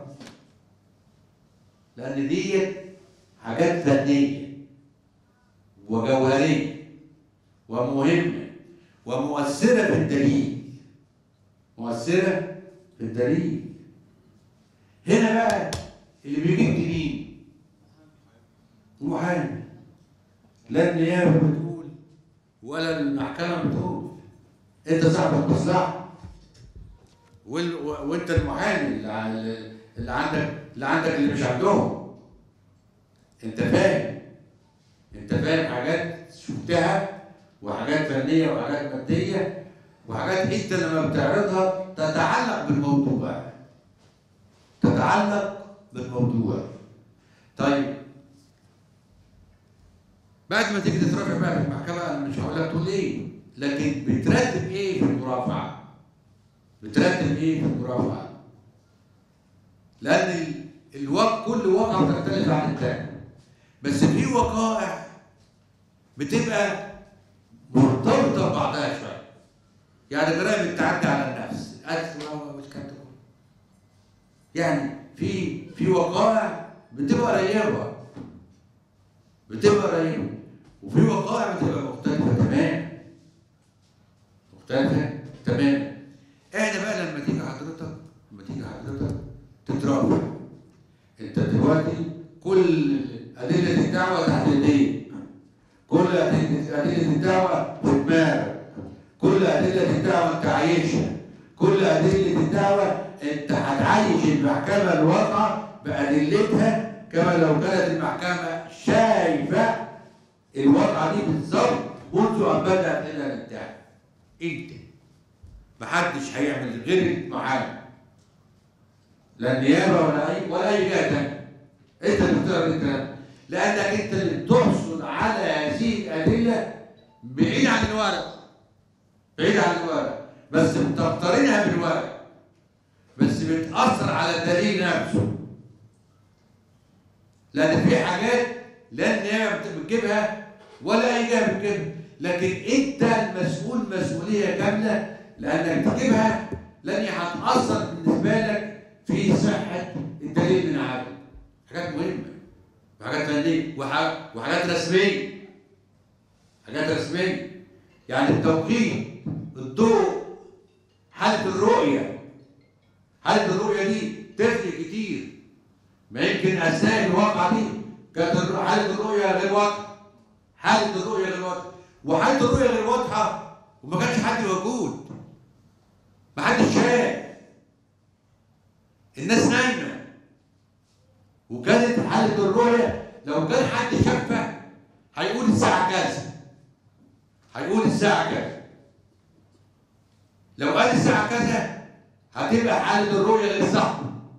لان ديت حاجات فنيه وجوهريه ومهمه ومؤثره في الدليل مؤثره في الدليل هنا بقى اللي بيجيب دليل محامي لا النيابه بتقول ولا المحكمه بتقول انت صاحب المصلحه وال- و- وانت المحامي اللي ع- اللي عندك اللي عندك اللي مش عندهم انت فاهم انت فاهم حاجات شفتها وحاجات فنيه وحاجات ماديه وحاجات انت لما بتعرضها تتعلق بالموضوع تتعلق بالموضوع طيب بعد ما تيجي تترافع بقى في المحكمه انا مش هقول لك تقول ايه لكن بترتب ايه في المرافعه بترتب ايه في المرافعه لان ال- الوقت كل واقعه بتختلف عن الثاني بس في وقائع بتبقى مرتبطه ببعضها شويه يعني جرائم التعدي على النفس القتل و- والكلام ده كله. يعني في في وقائع بتبقى قريبه بتبقى قريبه وفي وقائع بتبقى مختلفه تماما مختلفه تماما احنا بقى لما تيجي حضرتك لما تيجي حضرتك تترافع انت دلوقتي كل ادله الدعوه تحت ايديك كل ادله أدلة الدعوه في دماغك كل ادله الدعوه انت عايشها كل ادله الدعوه انت هتعيش المحكمه الواقعه بادلتها كما لو كانت المحكمه شايفه الواقعه دي بالظبط منذ ان بدات الى الانتهاء انت محدش هيعمل غير المحامي لا النيابه ولا اي ولا اي جهه ثانيه انت اللي بتعرض الكلام ده. لانك انت اللي بتحصل على هذه الادله بعيد عن الورق بعيد عن الورق بس بتقترنها بالورق بس بتاثر على الدليل نفسه لان في حاجات لا النيابه بت- بتجيبها ولا اي جهه بتجيبها لكن انت المسؤول مسؤوليه كامله لانك تجيبها لان هتاثر بالنسبه لك في صحه الدليل من عدم حاجات مهمه وحاجات فنيه وح- وحاجات رسميه حاجات رسميه يعني التوقيت الضوء حاله الرؤيه حاله الرؤيه دي تفرق كتير ما يمكن اثناء الواقعه دي كانت الر- حاله الرؤيه غير واضحه حاله الرؤيه غير واضحه وحاله الرؤيه غير واضحه وما كانش حد موجود ما حدش شاف الناس نايمه وكانت حاله الرؤيه لو كان حد شافها هيقول الساعه كذا هيقول الساعه كذا لو قال الساعه كذا هتبقى حاله الرؤيه غير صح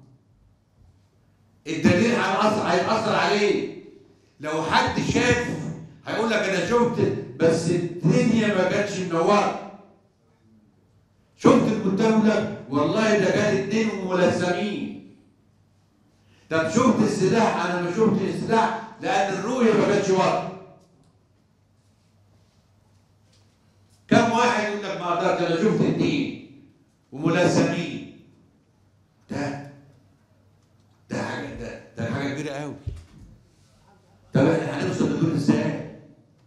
الدليل هيأثر هيأثر عليه لو حد شاف هيقول لك انا شفت بس الدنيا ما كانتش منوره شفت المتهم لك والله ده كان اتنين ملثمين طب شفت السلاح انا ما شفت السلاح لان الرؤيه ما كانتش واضحه كم واحد يقول لك ما قدرت انا شفت اتنين وملثمين ده ده حاجه ده ده حاجه كبيره قوي طب احنا هنوصل لدول ازاي؟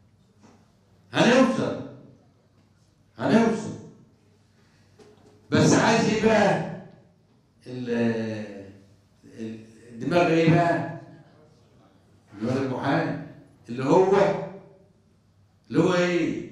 هنوصل هنوصل بس عايز ايه بقى؟ ال- ال- الدماغ ايه بقى؟ دماغ المحامي اللي هو اللي هو ايه؟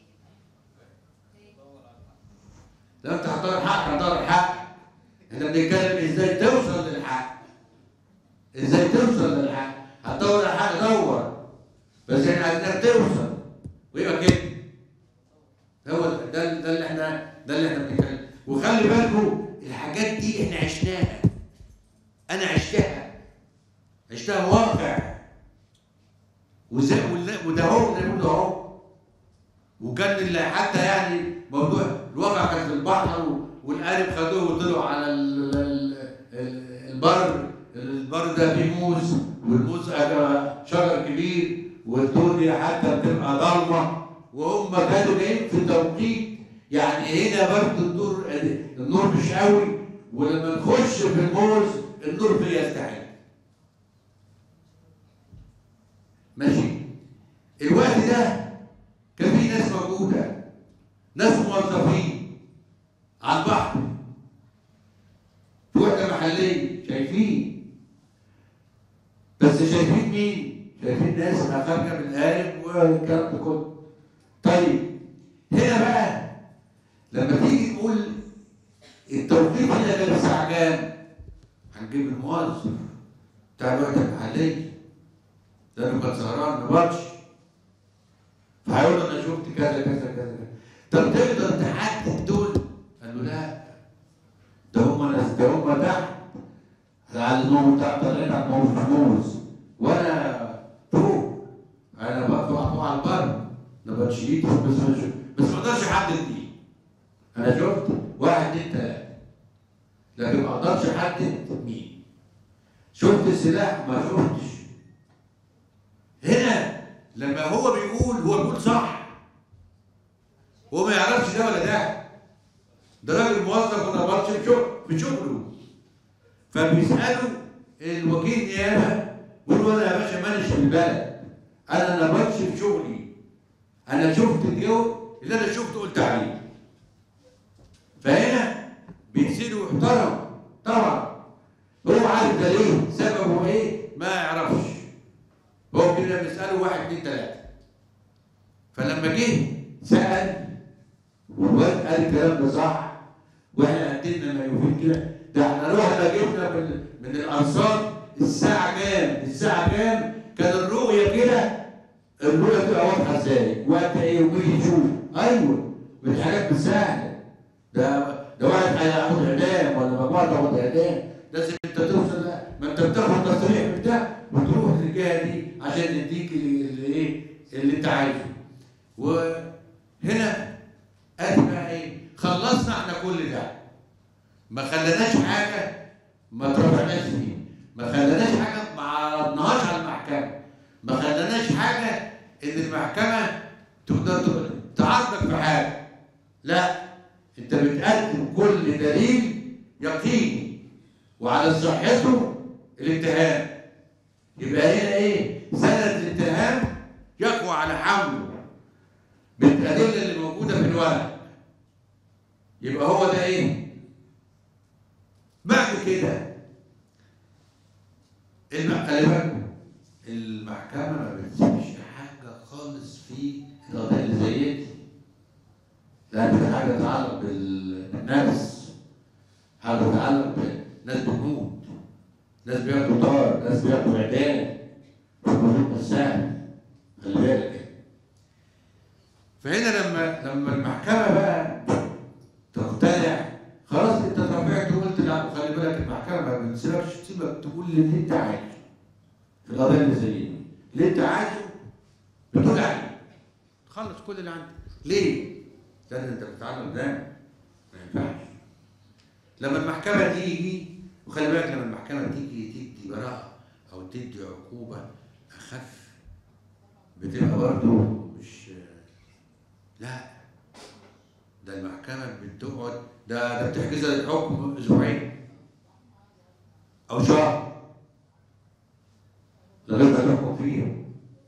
لو انت هتدور الحق هتدور الحق احنا بنتكلم ازاي توصل للحق ازاي توصل للحق هتدور على الحق دور بس احنا عايزينك توصل ويبقى كده هو ده ده ده اللي احنا ده اللي احنا بنتكلم وخلي بالكم الحاجات دي احنا عشناها انا عشتها عشتها واقع وزي ولا- وده هو ده ده هو وكان اللي حتى يعني موضوع الواقع كان في البحر و- والقارب خدوه وطلعوا على ال- ال- ال- البر البر ده فيه موز والموز أجا شجر كبير والدنيا حتى بتبقى ضلمه وهم كانوا جايين في توقيت يعني هنا برضه النور النور مش قوي ولما نخش في الموز النور فيه يستحيل ماشي الوقت ده كان في ناس موجوده ناس موظفين على البحر في وحده محليه شايفين بس شايفين مين؟ شايفين ناس خارجه من القارب والكلام ده كله طيب هنا بقى لما تيجي تقول التوقيت هنا كان الساعه كام؟ هنجيب الموظف بتاع الوحده المحليه لانه كان سهران ما بطش فهيقول انا شفت كذا كذا كذا كذا طب تقدر تحدد دول؟ قال له لا ده هم ناس ده هم تحت على النوم بتاع طالعين على النوم في موز وانا فوق انا بقى فوق فوق على البر انا بتشيل بس ما شفت بس ما اقدرش احدد دي انا شفت واحد اتنين تلاته لكن ما اقدرش احدد مين شفت السلاح ما شفتش هنا لما هو بيقول هو بيقول صح هو ما يعرفش ده ولا ده ده راجل موظف ولا بطش في شغل في شغله فبيسالوا الوكيل نيابه بيقول له انا يا باشا ماليش في البلد انا انا بطش في شغلي انا شفت الجو اللي انا شفته قلت عليه فهنا بيسيروا يحترم طبعا هو عارف ده ليه سببه ايه ما يعرفش هو كده بيساله واحد اتنين تلاته فلما جه سال والواد قال الكلام ده صح واحنا قدمنا ما يفيد كده ده احنا رحنا جبنا من من الارصاد الساعه كام الساعه كام كان الرؤيه كده الرؤيه تبقى واضحه ازاي وقت ايه ويجي يشوف ايوه مش حاجات مش سهله ده ده واحد هياخد اعدام ولا مجموعه تاخد اعدام لازم انت توصل لا ما انت بتاخد تصريح بتاع وتروح للجهه دي عشان تديك اللي اللي ايه اللي انت عايزه وهنا ادي بقى ايه خلصنا احنا كل ده ما خلناش حاجه ما ترفعناش فيه ما خلناش حاجه ما عرضناهاش على المحكمه ما خلناش حاجه ان المحكمه تقدر تعارضك في حاجه لا انت بتقدم كل دليل يقيني وعلى صحته الاتهام يبقى هنا ايه سند الاتهام يقوى على حمله بالادله اللي موجوده في الورق يبقى هو ده ايه بعد كده الم- خلي بالكم المحكمه ما بتسيبش حاجه خالص في القضايا اللي زي دي لان في حاجه تتعلق بالنفس حاجه تتعلق بناس بتموت ناس بياخدوا طار ناس بياخدوا اعدام الموضوع مش سهل خلي بالك فهنا لما لما المحكمه بقى تقتنع خلاص انت رفعت وقلت لا خلي بالك المحكمه ما بتسيبكش تسيبك تقول اللي انت عايزه في القضايا اللي زي دي اللي انت عايزه بتقول عليه تخلص كل اللي عندك ليه؟ لان انت بتتعلم ده ما ينفعش لما المحكمه تيجي وخلي بالك لما المحكمه تيجي تدي براءه او تدي عقوبه اخف بتبقى برضه مش لا ده المحكمه بتقعد ده ده بتحجز الحكم اسبوعين او شهر لغايه ما تحكم فيه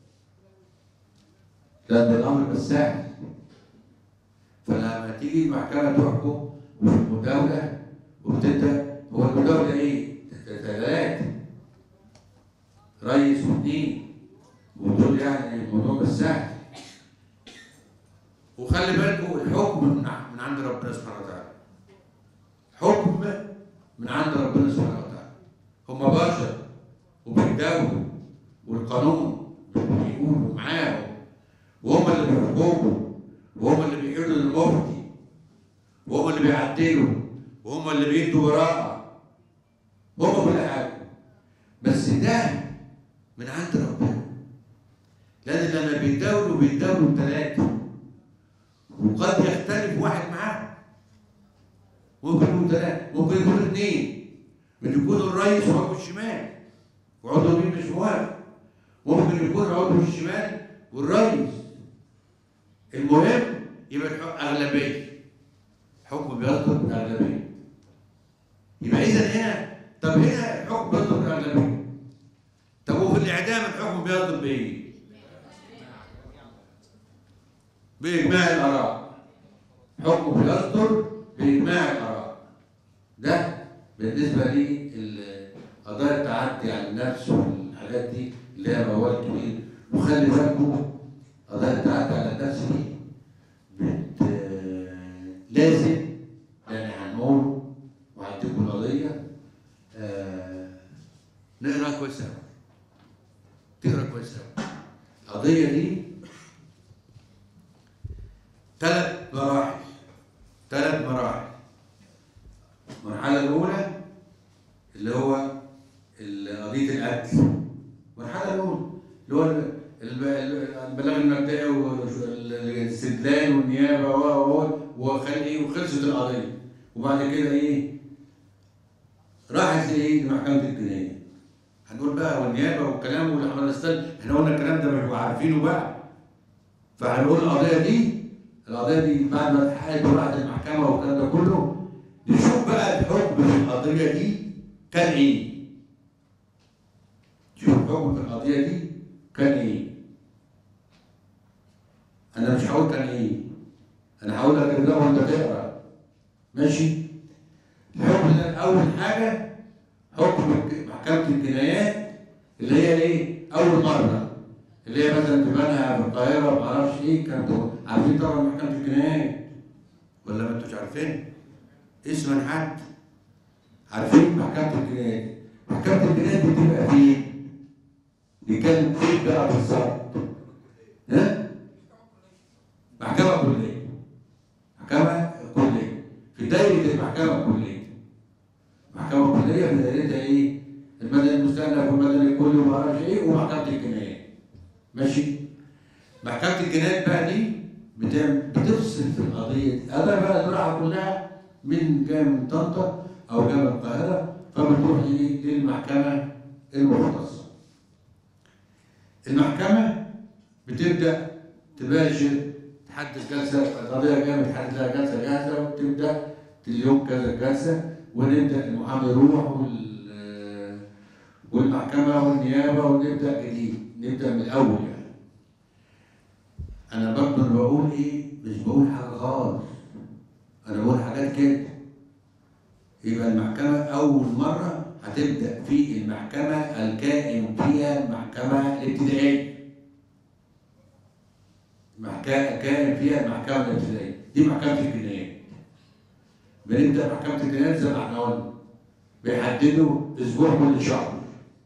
لان الامر مش سهل فلما تيجي المحكمه تحكم وفي المداوله وبتبدا هو المداوله ايه؟ ثلاثه رئيس واثنين ودول يعني الموضوع مش سهل وخلي بالكم الحكم من ع- من عند ربنا سبحانه وتعالى حكم من عند ربنا سبحانه وتعالى هم بشر وبيداولوا والقانون بيقولوا معاهم وهم اللي بيحكموا وهم اللي بيقولوا للمفتي وهم اللي بيعدلوا وهم اللي بيدوا براءة هم كل حاجة بس ده من عند ربنا لان لما بيتداولوا بيتداولوا ثلاثه وقد يختلف واحد معاهم ممكن يكون ثلاثه ممكن يكون اثنين ممكن يكون الرئيس وعضو الشمال وعضو اليمين مش موافق ممكن يكون عضو الشمال والرئيس المهم يبقى الحكم اغلبيه حكم بيصدر بالاغلبيه يبقى اذا هنا طب هنا الحكم بيصدر بالاغلبيه طب وفي الاعدام الحكم بيصدر بايه؟ باجماع الاراء حكم بيصدر باجماع الاراء ده بالنسبه لقضايا التعدي على النفس والحاجات دي اللي هي موال كبير وخلي بالكم قضايا التعدي على النفس دي بت لازم يعني هنقول وهديكم القضيه آه، نقراها كويس قوي تقرا كويس قوي القضيه دي ثلاث مراحل ثلاث مراحل المرحله الاولى اللي هو ال- قضيه القتل المرحله الاولى اللي هو ال- الب- البلاغ المبدئي والاستدلال والنيابه و و وخلي وخلصت القضيه وبعد كده ايه راحت لايه لمحكمه الجنايه هنقول بقى والنيابه والكلام واللي احنا نستنى احنا قلنا الكلام ده مش عارفينه بقى فهنقول القضيه دي القضيه دي بعد ما اتحققت وراحت المحكمه والكلام ده كله نشوف بقى الحكم في القضيه دي كان ايه شوف الحكم في القضيه دي كان ايه انا مش هقول كان ايه انا هقول لك ده وانت تقرا ماشي الحكم ده اول حاجه حكم الج- محكمه الجنايات اللي هي ايه اول مره اللي هي مثلا في بنها في القاهره ما اعرفش ايه كانوا عارفين طبعا محكمه الجنايات ولا ما انتوش عارفين اسما حد عارفين محكمه الجنايات محكمه الجنايات دي بتبقى فين دي كانت فين بقى بالظبط ها محكمه كليه محكمه كليه في دايره المحكمه الكليه محكمه كليه في دايرتها ايه المدني المستأنف والمدني الكلي وما اعرفش ايه ومحكمه الجنايات ماشي محكمة الجنايات بقى دي بتعمل بتفصل في القضية دي أنا بقى الراحة كلها من جاي من طنطا أو جاي من القاهرة فبتروح إيه للمحكمة المختصة المحكمة بتبدأ تباشر تحدد جلسة القضية جاية بتحدد لها جلسة جاهزة وتبدأ اليوم كذا جلسة ونبدأ المحامي يروح وال والمحكمة والنيابة ونبدأ جديد نبدأ من الأول يعني انا برضه أنا بقول ايه مش بقول حاجه خالص انا بقول حاجات كده يبقى المحكمه اول مره هتبدا في المحكمه الكائن فيها المحكمه الابتدائيه محكمه كائن فيها المحكمه الابتدائيه دي محكمه الجنايات بنبدا محكمه الجنايات زي ما احنا قلنا بيحددوا اسبوع كل شهر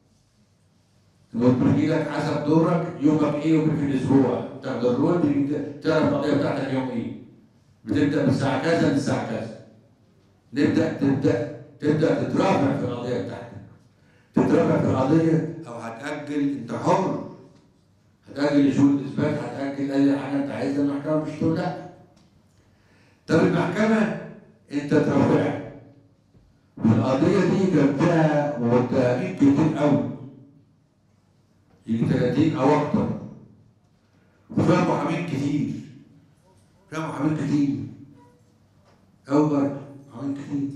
بيجي لك حسب دورك يومك ايه يومك في الاسبوع تاخد الرول تيجي تعرف القضيه بتاعتك يوم ايه بتبدا من الساعه كذا للساعه كذا نبدا تبدا تبدا تترافع في القضيه بتاعتك تترافع في القضيه او هتاجل انت حر هتاجل شهود الاثبات هتاجل اي حاجه انت عايزها المحكمه مش تقول لا طب المحكمه انت ترافعها والقضيه دي كان فيها متهمين كتير قوي يجي 30 او اكتر وفيها محامين كتير فيها محامين كتير أو برضه محامين كتير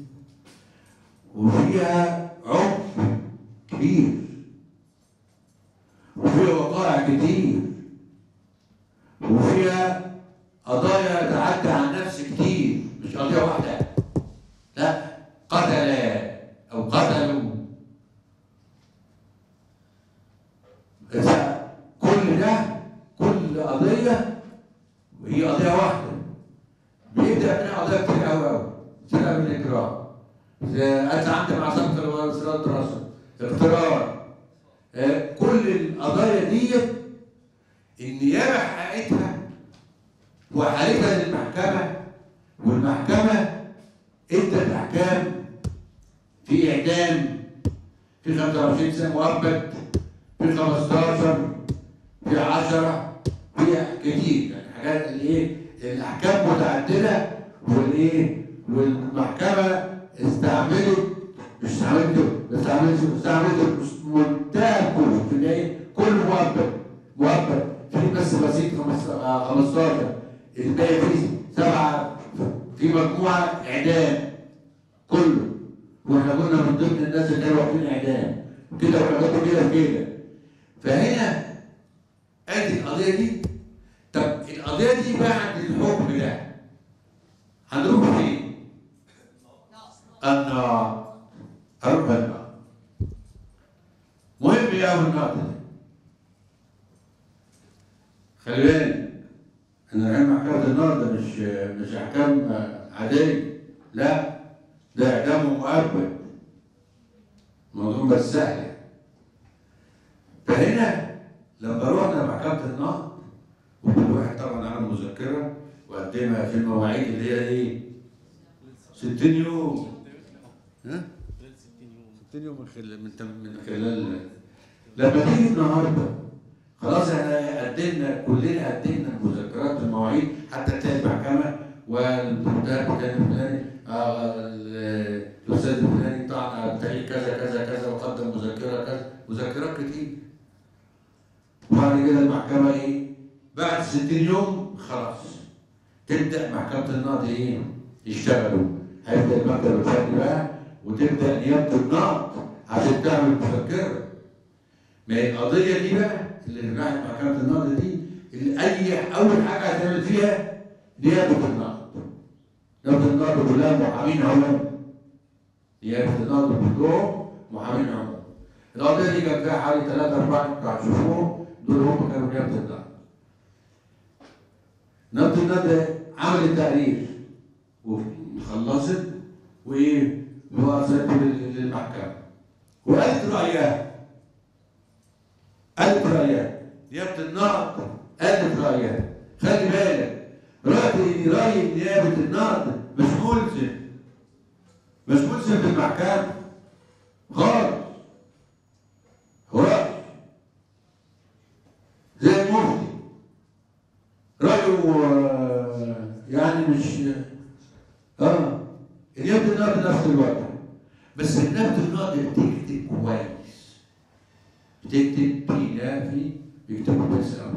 وفيها عنف كبير وفيها وقائع كتير وفيها قضايا تعدى عن نفس كتير مش قضية واحدة لا قتل أو قتلوا إذا كل ده كل قضية وهي قضية واحدة بيبدأ منها قضايا كتير أوي أوي سرقة بالإجرام قتل عمد مع سبق صلاة الرسول اقترار آه، كل القضايا دي النيابة حققتها وحالتها للمحكمة والمحكمة ادت أحكام في إعدام في 25 سنة مؤبد في 15 في في 10 في كتير يعني حاجات الايه الاحكام متعدده والايه والمحكمه استعملت مش استعملت استعملت استعملت منتهى الكل في الايه كل مؤبد مؤبد في بس بسيط 15 الباقي فيه سبعه في مجموعه اعدام كله واحنا كنا من ضمن الناس اللي كانوا واخدين اعدام كده وحاجات كده كده فهنا ادي القضيه دي طب القضيه دي بعد الحكم ده هنروح فين؟ النار هنروح النار مهم ايه قوي النقطه دي خلي بالك ان العلم احكام النار ده مش مش احكام عاديه لا ده اعدام مؤبد موضوع بس سهل فهنا لما رحنا محكمة النقد وكل واحد طبعا عمل مذكرة وقدمها في المواعيد اللي هي ايه؟ 60 يوم ها؟ 60 يوم من خلال من تم- من خلال لما تيجي النهارده خلاص احنا قدمنا كلنا قدمنا المذكرات المواعيد حتى تلاقي المحكمه والمدرب الفلاني الفلاني آه، ال- الاستاذ الفلاني طعن على التاريخ كذا كذا كذا وقدم مذكره كذا مذكرات كتير وبعد كده المحكمه ايه؟ بعد 60 يوم خلاص تبدا محكمه النقد ايه؟ يشتغلوا هيبدا المكتب الفني بقى وتبدا نيابه النقد عشان تعمل مذكره ما هي القضيه دي بقى اللي راحت محكمه النقد دي اللي اي اول حاجه هتعمل فيها نيابه النقد نيابه النقد كلها محامين عموم نيابه النقد كلهم محامين عموم القضيه دي كان فيها حوالي ثلاثه اربعه بتوع شهور دول هم كانوا نيابه النقد نيابه النقد عملت تقرير وخلصت وايه ووصلت لل- للمحكمه وقالت رايها قالت رايها نيابه النقد قالت رايها خلي بالك راي راي نيابه النقد مش ملزم مش ملزم في المحكمه خالص هو راي زي المفتي رايه آه، يعني مش اه نيابه النقد نفس الوضع بس نيابه النقد بتكتب كويس بتكتب بيلافي بيكتبوا كويس قوي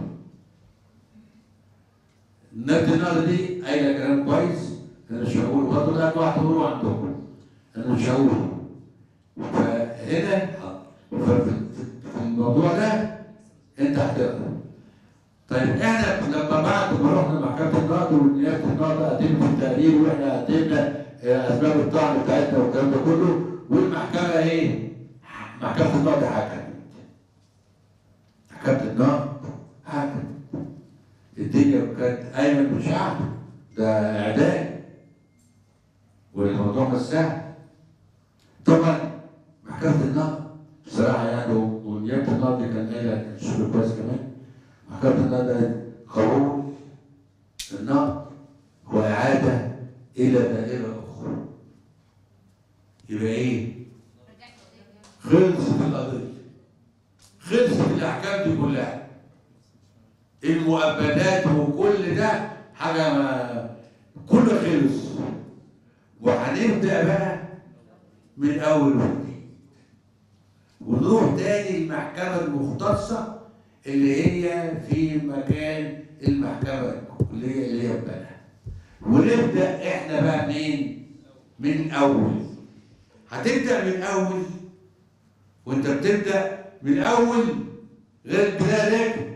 نيابه النقد دي قايله كلام كويس انا مش هقول برضه لا واحد تقولوا عندكم انا مش هقوله فهنا ففي في الموضوع ده انت هتقرا طيب احنا لما بعد ما رحنا محكمه النقد ونيابه النقد قدمت التقرير واحنا قدمنا آه، اسباب الطعن بتاعتنا والكلام ده كله والمحكمه ايه؟ محكمه النقد حكمت محكمه النقد حكمت الدنيا كانت ايمن مش عارف ده اعدام والموضوع مش سهل طبعا محكمه النقد بصراحه يعني ونيابه النقد كان قايله شغل كويس كمان محكمة النقد قبول النقد وإعادة إلى دائرة أخرى. يبقى إيه؟ خلصت القضية. خلصت الأحكام دي كلها. المؤبدات وكل ده حاجة ما كله خلص. وهنبدأ بقى من أول وجديد. ونروح تاني المحكمة المختصة اللي هي في مكان المحكمة اللي هي اللي هي في بلدها. ونبدأ احنا بقى منين؟ من أول. هتبدأ من أول وأنت بتبدأ من أول غير البداية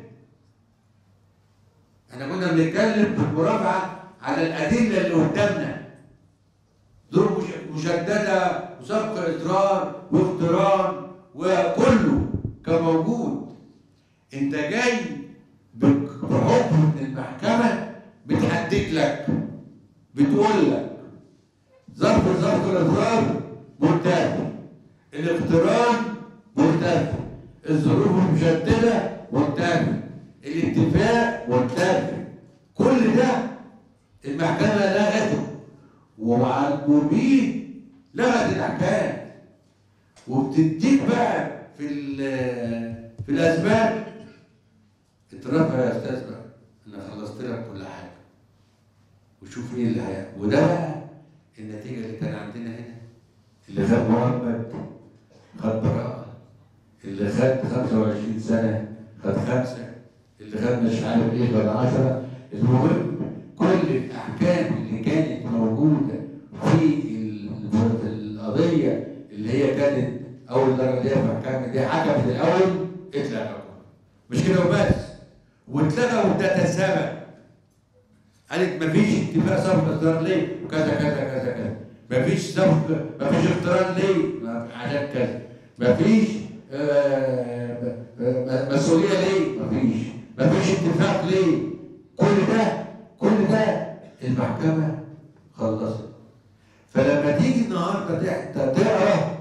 احنا كنا بنتكلم في المرافعة على الأدلة اللي قدامنا. ظروف مش- مشددة وسبق إضرار واقتران وكله كان موجود. انت جاي بك- بحكم من المحكمه بتحدد لك بتقول لك ظرف ظرف الاضرار مرتفع الاقتران مرتفع الظروف المشدده مرتفع الاتفاق مرتفع كل ده المحكمه لغته وعلى وبيه لغت الاحكام وبتديك بقى في ال- في الاسباب الرفع يا استاذ بقى انا خلصت لك كل حاجه وشوف ايه اللي هي وده بقى النتيجه اللي كان عندنا هنا اللي خد مؤبد خد براءه اللي خد 25 سنه خد خمسه اللي خد مش عارف ايه خد 10 المهم كل الاحكام اللي كانت موجوده في ال- القضيه اللي هي كانت اول درجه اللي هي في محكمه دي حكمت الاول اتلغى مش كده وبس واتلغى وده سبب قالت مفيش اتفاق صرف اصدار ليه وكذا كذا كذا كذا مفيش صرف مفيش اقتران ليه ما- عشان كذا مفيش آه، آه، مسؤوليه ليه مفيش مفيش اتفاق ليه كل ده كل ده المحكمه خلصت فلما تيجي النهارده تح- تقرا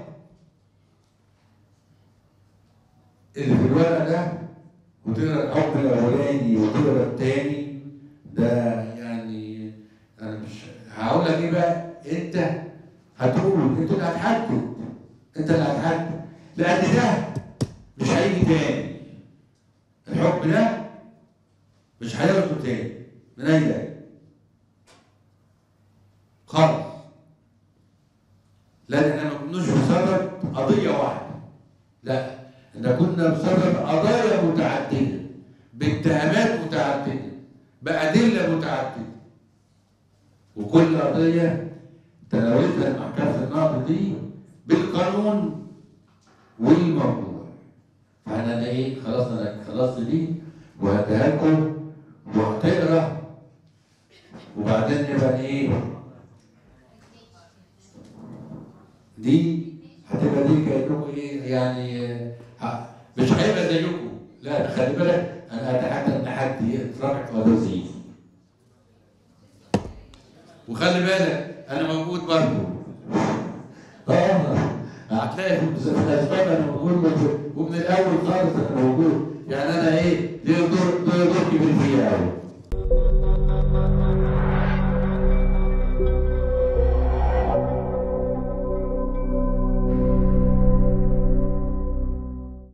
اللي في الورقه ده وتقرا الحكم الاولاني وتقرا الثاني ده يعني انا مش هقول لك ايه بقى انت هتقول انت اللي هتحدد انت اللي هتحدد لان ده مش هيجي تاني الحكم ده مش هياخده تاني من اي ده خالص لان احنا ما كناش بصدد قضيه واحده لا احنا كنا بصدد قضايا متعدده باتهامات متعدده بادله متعدده وكل قضيه تناولتها محكمه النقض دي بالقانون والموضوع فاحنا أنا ايه خلاص انا خلصت دي وهديها لكم وهتقرا وبعدين نبقى ايه دي هتبقى دي كانكم ايه يعني آه، مش هيبقى زيكم لا خلي بالك انا اتحدى ان حد يترافع قضيه زيي وخلي بالك انا موجود برضه اه هتلاقي في في الاسباب انا موجود من- ومن الاول خالص انا موجود يعني انا ايه ليه دور دور دور كبير فيها قوي